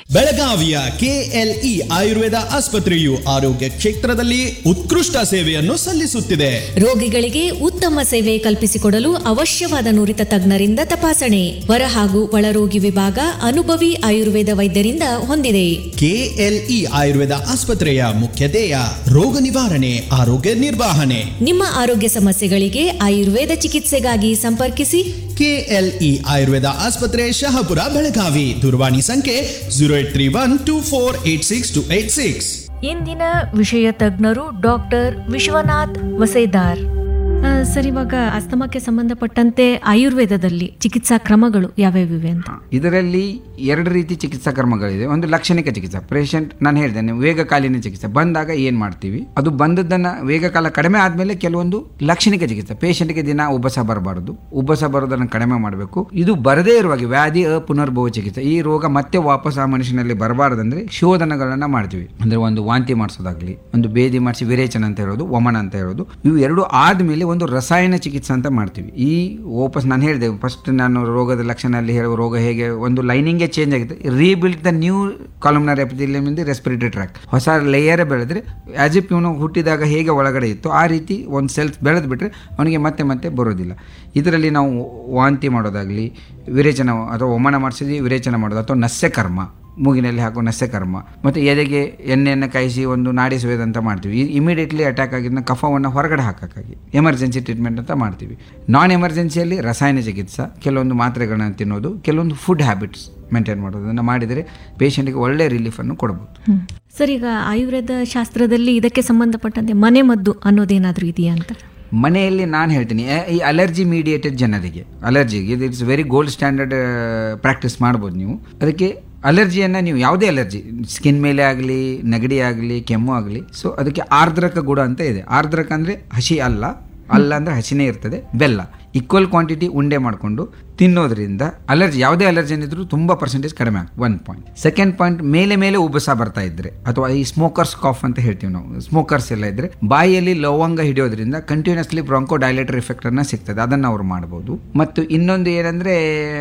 ಬೆಳಗಾವಿಯ ಕೆಎಲ್ಇ ಆಯುರ್ವೇದ ಆಸ್ಪತ್ರೆಯು ಆರೋಗ್ಯ ಕ್ಷೇತ್ರದಲ್ಲಿ ಉತ್ಕೃಷ್ಟ ಸೇವೆಯನ್ನು ಸಲ್ಲಿಸುತ್ತಿದೆ ರೋಗಿಗಳಿಗೆ ಉತ್ತಮ ಸೇವೆ ಕಲ್ಪಿಸಿಕೊಡಲು ಅವಶ್ಯವಾದ ನುರಿತ ತಜ್ಞರಿಂದ ತಪಾಸಣೆ ಹೊರ ಹಾಗೂ ಒಳರೋಗಿ ವಿಭಾಗ ಅನುಭವಿ ಆಯುರ್ವೇದ ವೈದ್ಯರಿಂದ ಹೊಂದಿದೆ ಕೆಎಲ್ಇ ಆಯುರ್ವೇದ ಆಸ್ಪತ್ರೆಯ ಮುಖ್ಯ ಧ್ಯೇಯ ರೋಗ ನಿವಾರಣೆ ಆರೋಗ್ಯ ನಿರ್ವಹಣೆ ನಿಮ್ಮ ಆರೋಗ್ಯ ಸಮಸ್ಯೆಗಳಿಗೆ ಆಯುರ್ವೇದ ಚಿಕಿತ್ಸೆಗಾಗಿ ಸಂಪರ್ಕಿಸಿ ಕೆಎಲ್ಇ ಆಯುರ್ವೇದ ಆಸ್ಪತ್ರೆ ಶಹಾಪುರ ಬೆಳಗಾವಿ ದೂರವಾಣಿ ಸಂಖ್ಯೆ zero eight three one two four eight six two eight six ಇಂದಿನ ವಿಷಯ ತಜ್ಞರು ಡಾಕ್ಟರ್ ವಿಶ್ವನಾಥ್ ವಸೇದಾರ್ ಆ, ಸರ್ ಇವಾಗ ಅಸ್ತಮಕ್ಕೆ ಸಂಬಂಧಪಟ್ಟಂತೆ ಆಯುರ್ವೇದದಲ್ಲಿ ಚಿಕಿತ್ಸಾ ಕ್ರಮಗಳು ಯಾವ್ಯಾವಿವೆ ಅಂತ ಇದರಲ್ಲಿ ಎರಡು ರೀತಿ ಚಿಕಿತ್ಸಾ ಕ್ರಮಗಳಿದೆ ಒಂದು ಲಕ್ಷಣಿಕ ಚಿಕಿತ್ಸೆ ಪೇಷಂಟ್ ನಾನು ಹೇಳಿದೆ ನೀವು ವೇಗಕಾಲೀನ ಚಿಕಿತ್ಸೆ ಬಂದಾಗ ಏನು ಮಾಡ್ತೀವಿ ಅದು ಬಂದದ್ದನ್ನು ವೇಗಕಾಲ ಕಡಿಮೆ ಆದಮೇಲೆ ಕೆಲವೊಂದು ಲಕ್ಷಣಿಕ ಚಿಕಿತ್ಸೆ ಪೇಷಂಟ್ಗೆ ದಿನ ಉಬ್ಬಸ ಬರಬಾರದು ಉಬ್ಬಸ ಬರೋದನ್ನು ಕಡಿಮೆ ಮಾಡಬೇಕು ಇದು ಬರದೇ ಇರುವಾಗ ವ್ಯಾಧಿ ಅಪುನರ್ಭವ ಚಿಕಿತ್ಸೆ ಈ ರೋಗ ಮತ್ತೆ ವಾಪಸ್ ಆ ಮನುಷ್ಯನಲ್ಲಿ ಬರಬಾರ್ದಂದ್ರೆ ಶೋಧನಗಳನ್ನು ಮಾಡ್ತೀವಿ ಅಂದ್ರೆ ಒಂದು ವಾಂತಿ ಮಾಡಿಸೋದಾಗ್ಲಿ ಒಂದು ಬೇದಿ ಮಾಡಿಸಿ ವಿರೇಚನ ಅಂತ ಹೇಳೋದು ವಮನ ಅಂತ ಹೇಳೋದು ಇವು ಎರಡು ಆದಮೇಲೆ ಒಂದು ರಸಾಯನ ಚಿಕಿತ್ಸೆ ಅಂತ ಮಾಡ್ತೀವಿ ಈ ವಾಪಸ್ ನಾನು ಹೇಳಿದೆ ಫಸ್ಟ್ ನಾನು ರೋಗದ ಲಕ್ಷಣದಲ್ಲಿ ಹೇಳುವ ರೋಗ ಹೇಗೆ ಒಂದು ಲೈನಿಂಗೇ ಚೇಂಜ್ ಆಗಿದೆ rebuild the new columnar epithelium ಇಂದ ರೆಸ್ಪಿರೇಟರಿ ಟ್ರ್ಯಾಕ್ ಹೊಸ ಲೇಯರ್ ಬೆಳೆದ್ರೆ ಆಸ್ ಇಫ್ ಇವನು ಹುಟ್ಟಿದಾಗ ಹೇಗೆ ಒಳಗಡೆ ಇತ್ತು ಆ ರೀತಿ ಒಂದು ಸೆಲ್ಸ್ ಬೆಳೆದು ಬಿಟ್ರೆ ಅವನಿಗೆ ಮತ್ತೆ ಮತ್ತೆ ಬರೋದಿಲ್ಲ ಇದರಲ್ಲಿ ನಾವು ವಾಂತಿ ಮಾಡೋದಾಗಲಿ ವಿರೇಚನ ಅಥವಾ ಒಮನ ಮಾಡಿಸಿದ್ವಿ ವಿರೇಚನ ಮಾಡೋದು ಅಥವಾ ನಸ್ಯ ಕರ್ಮ ಮೂಗಿನಲ್ಲಿ ಹಾಕೋ ನಸ್ಯ ಕರ್ಮ ಮತ್ತು ಎದೆಗೆ ಎಣ್ಣೆಯನ್ನು ಕಾಯಿಸಿ ಒಂದು ನಾಡಿ ಸುವೇದ ಅಂತ ಮಾಡ್ತೀವಿ ಇಮಿಡಿಯೇಟ್ಲಿ ಅಟ್ಯಾಕ್ ಆಗಿದ್ದನ್ನ ಕಫವನ್ನು ಹೊರಗಡೆ ಹಾಕೋಕ್ಕಾಗಿ ಎಮರ್ಜೆನ್ಸಿ ಟ್ರೀಟ್ಮೆಂಟ್ ಅಂತ ಮಾಡ್ತೀವಿ ನಾನ್ ಎಮರ್ಜೆನ್ಸಿಯಲ್ಲಿ ರಸಾಯನ ಚಿಕಿತ್ಸೆ ಕೆಲವೊಂದು ಮಾತ್ರೆಗಳನ್ನ ತಿನ್ನೋದು ಕೆಲವೊಂದು ಫುಡ್ ಹ್ಯಾಬಿಟ್ಸ್ ಮೇಂಟೈನ್ ಮಾಡೋದನ್ನು ಮಾಡಿದರೆ ಪೇಷಂಟಿಗೆ ಒಳ್ಳೆ ರಿಲೀಫನ್ನು ಕೊಡ್ಬೋದು ಸರ್ ಈಗ ಆಯುರ್ವೇದ ಶಾಸ್ತ್ರದಲ್ಲಿ ಇದಕ್ಕೆ ಸಂಬಂಧಪಟ್ಟಂತೆ ಮನೆ ಮದ್ದು ಅನ್ನೋದೇನಾದ್ರೂ ಇದೆಯಾ ಅಂತ ಮನೆಯಲ್ಲಿ ನಾನು ಹೇಳ್ತೀನಿ ಎ- ಈ ಅಲರ್ಜಿ ಮೀಡಿಯೇಟೆಡ್ ಜನರಿಗೆ ಅಲರ್ಜಿಗೆ ಇದು it's very gold standard practice ಮಾಡ್ಬೋದು ನೀವು ಅದಕ್ಕೆ ಅಲರ್ಜಿಯನ್ನು ನೀವು ಯಾವುದೇ ಅಲರ್ಜಿ ಸ್ಕಿನ್ ಮೇಲೆ ಆಗಲಿ ನೆಗಡಿ ಆಗಲಿ ಕೆಮ್ಮು ಆಗಲಿ ಸೊ ಅದಕ್ಕೆ ಆರ್ದ್ರಕ ಗುಣ ಅಂತ ಇದೆ ಆರ್ದ್ರಕ ಅಂದರೆ ಹಸಿ ಅಲ್ಲ ಅಲ್ಲ ಅಂದರೆ ಹಸಿನೇ ಇರ್ತದೆ ಬೆಲ್ಲ ಈಕ್ವಲ್ ಕ್ವಾಂಟಿಟಿ ಉಂಡೆ ಮಾಡಿಕೊಂಡು ತಿನ್ನೋದ್ರಿಂದ ಅಲರ್ಜಿ ಯಾವುದೇ ಅಲರ್ಜನ್ ಇದ್ರೂ ತುಂಬ ಪರ್ಸೆಂಟೇಜ್ ಕಡಿಮೆ ಆಗುತ್ತೆ ಒನ್ ಪಾಯಿಂಟ್ ಸೆಕೆಂಡ್ ಪಾಯಿಂಟ್ ಮೇಲೆ ಮೇಲೆ ಉಬ್ಬಸ ಬರ್ತಾ ಇದ್ರೆ ಅಥವಾ ಈ ಸ್ಮೋಕರ್ಸ್ ಕಾಫ್ ಅಂತ ಹೇಳ್ತೀವಿ ನಾವು ಸ್ಮೋಕರ್ಸ್ ಎಲ್ಲ ಇದ್ರೆ ಬಾಯಿಯಲ್ಲಿ ಲವಂಗ ಹಿಡಿಯೋದ್ರಿಂದ ಕಂಟಿನ್ಯೂಸ್ಲಿ ಬ್ರಾಂಕೋ ಡೈಲೇಟರ್ ಎಫೆಕ್ಟ್ ಅನ್ನ ಸಿಗ್ತದೆ ಅದನ್ನ ಅವ್ರು ಮಾಡ್ಬೋದು ಮತ್ತು ಇನ್ನೊಂದು ಏನಂದ್ರೆ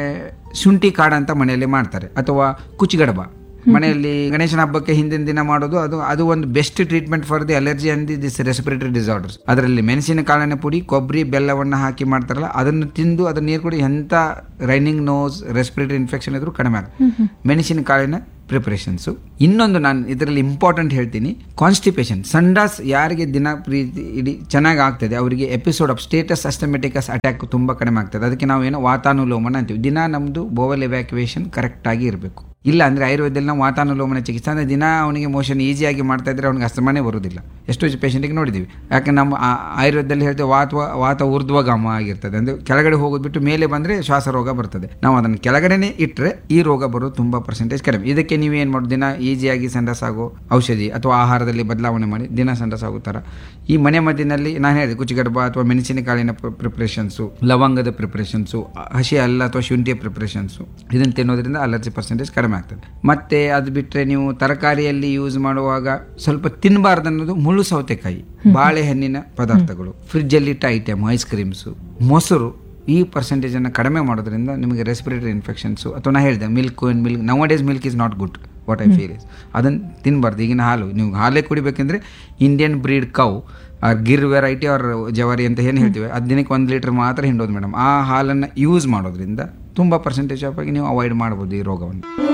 ಶುಂಠಿ ಕಾಡ ಅಂತ ಮನೆಯಲ್ಲಿ ಮಾಡ್ತಾರೆ ಅಥವಾ ಕುಚಿಗಡಬ ಮನೆಯಲ್ಲಿ ಗಣೇಶನ ಹಬ್ಬಕ್ಕೆ ಹಿಂದಿನ ದಿನ ಮಾಡೋದು ಅದು ಅದು ಒಂದು best treatment for the allergy and this respiratory disorders ಅದರಲ್ಲಿ ಮೆಣಸಿನ ಕಾಳಿನ ಪುಡಿ ಕೊಬ್ಬರಿ ಬೆಲ್ಲವನ್ನು ಹಾಕಿ ಮಾಡ್ತಾರಲ್ಲ ಅದನ್ನು ತಿಂದು ಅದನ್ನ ನೀರು ಕುಡಿ ಎಂಥ ರೈನಿಂಗ್ ನೋಸ್ ರೆಸ್ಪಿರೇಟರಿ ಇನ್ಫೆಕ್ಷನ್ ಇದ್ರೂ ಕಡಿಮೆ ಆಗುತ್ತೆ ಮೆಣಸಿನ ಕಾಳಿನ ಪ್ರಿಪರೇಷನ್ಸು ಇನ್ನೊಂದು ನಾನು ಇದರಲ್ಲಿ ಇಂಪಾರ್ಟೆಂಟ್ ಹೇಳ್ತೀನಿ ಕಾನ್ಸ್ಟಿಪೇಷನ್ ಸಂಡಾಸ್ ಯಾರಿಗೆ ದಿನ ಪ್ರೀತಿ ಇಡೀ ಚೆನ್ನಾಗಿ ಆಗ್ತದೆ ಅವರಿಗೆ episode of status asthmaticus attack ತುಂಬ ಕಡಿಮೆ ಆಗ್ತದೆ ಅದಕ್ಕೆ ನಾವು ಏನೋ ವಾತಾನುಲೋಮನ ಅಂತೀವಿ ದಿನ ನಮ್ಮದು ಬೋವಲ್ ಎವ್ಯಾಕ್ಯುವೇಷನ್ ಕರೆಕ್ಟಾಗಿ ಇರಬೇಕು ಇಲ್ಲ ಅಂದರೆ ಆಯುರ್ವೇದದಲ್ಲಿ ನಾವು ವಾತಾನುಲೋಮನ ಚಿಕಿತ್ಸೆ ಅಂದರೆ ದಿನ ಅವನಿಗೆ ಮೋಷನ್ ಈಸಿಯಾಗಿ ಮಾಡ್ತಾ ಇದ್ರೆ ಅವ್ನಿಗೆ ಅಸ್ತಮಾನೇ ಬರೋದಿಲ್ಲ ಎಷ್ಟೋ ಪೇಷಂಟಿಗೆ ನೋಡಿದ್ದೀವಿ ಯಾಕೆ ನಮ್ಮ ಆ- ಆಯುರ್ವೇದದಲ್ಲಿ ಹೇಳ್ತೇವೆ ವಾತ ವಾತ ಊರ್ಧ್ವಗಾಮ ಆಗಿರ್ತದೆ ಅಂದರೆ ಕೆಳಗಡೆ ಹೋಗೋದು ಬಿಟ್ಟು ಮೇಲೆ ಬಂದರೆ ಶ್ವಾಸ ರೋಗ ಬರ್ತದೆ ನಾವು ಅದನ್ನು ಕೆಳಗಡೆನೇ ಇಟ್ಟರೆ ಈ ರೋಗ ಬರೋದು ತುಂಬ ಪರ್ಸೆಂಟೇಜ್ ಕಡಿಮೆ ಇದಕ್ಕೆ ನೀವೇನು ಮಾಡೋದು ದಿನ ಈಸಿಯಾಗಿ ಸಂಡಸ್ ಆಗೋ ಔಷಧಿ ಅಥವಾ ಆಹಾರದಲ್ಲಿ ಬದಲಾವಣೆ ಮಾಡಿ ದಿನ ಸಂಡಸ್ ಆಗೋ ಥರ ಈ ಮನೆ ಮದ್ದಿನಲ್ಲಿ ನಾನು ಹೇಳಿದೆ ಕುಚಿಗಡ್ಬ ಅಥವಾ ಮೆಣಸಿನಕಾಳಿನ ಪ್ರಿಪ್ರೇಷನ್ಸು ಲವಂಗದ ಪ್ರಿಪ್ರೇಷನ್ಸು ಹಸಿ ಅಲ್ಲ ಅಥವಾ ಶುಂಠಿಯ ಪ್ರಿಪ್ರೇಷನ್ಸು ಇದನ್ನು ತಿನ್ನೋದ್ರಿಂದ ಅಲರ್ಜಿ ಪರ್ಸೆಂಟೇಜ್ ಕಡಿಮೆ ಆಗ್ತದೆ ಮತ್ತೆ ಅದು ಬಿಟ್ಟರೆ ನೀವು ತರಕಾರಿಯಲ್ಲಿ ಯೂಸ್ ಮಾಡುವಾಗ ಸ್ವಲ್ಪ ತಿನ್ನಬಾರ್ದು ಅನ್ನೋದು ಮುಳ್ಳು ಸೌತೆಕಾಯಿ ಬಾಳೆಹಣ್ಣಿನ ಪದಾರ್ಥಗಳು ಫ್ರಿಜ್ಜಲ್ಲಿ ಇಟ್ಟ ಐಟಮ್ ಐಸ್ ಕ್ರೀಮ್ಸು ಮೊಸರು ಈ ಪರ್ಸೆಂಟೇಜನ್ನು ಕಡಿಮೆ ಮಾಡೋದ್ರಿಂದ ನಿಮಗೆ ರೆಸ್ಪಿರೇಟರಿ ಇನ್ಫೆಕ್ಷನ್ಸು ಅಥವಾ ನಾ ಹೇಳಿದೆ milk and milk nowadays milk is not good what I feel is ಅದನ್ನು ತಿನ್ನಬಾರ್ದು ಈಗಿನ ಹಾಲು ನೀವು ಹಾಲೇ ಕುಡಿಬೇಕೆಂದ್ರೆ Indian breed cow or Gir variety or ಜವಾರಿ ಅಂತ ಏನು ಹೇಳ್ತೀವಿ ಅದು ದಿನಕ್ಕೆ ಒಂದು ಲೀಟರ್ ಮಾತ್ರ ಹಿಂಡೋದು ಮೇಡಮ್ ಆ ಹಾಲನ್ನು ಯೂಸ್ ಮಾಡೋದ್ರಿಂದ ತುಂಬ ಪರ್ಸೆಂಟೇಜ್ ಆಫ್ ಆಗಿ ನೀವು ಅವಾಯ್ಡ್ ಮಾಡ್ಬೋದು ಈ ರೋಗವನ್ನು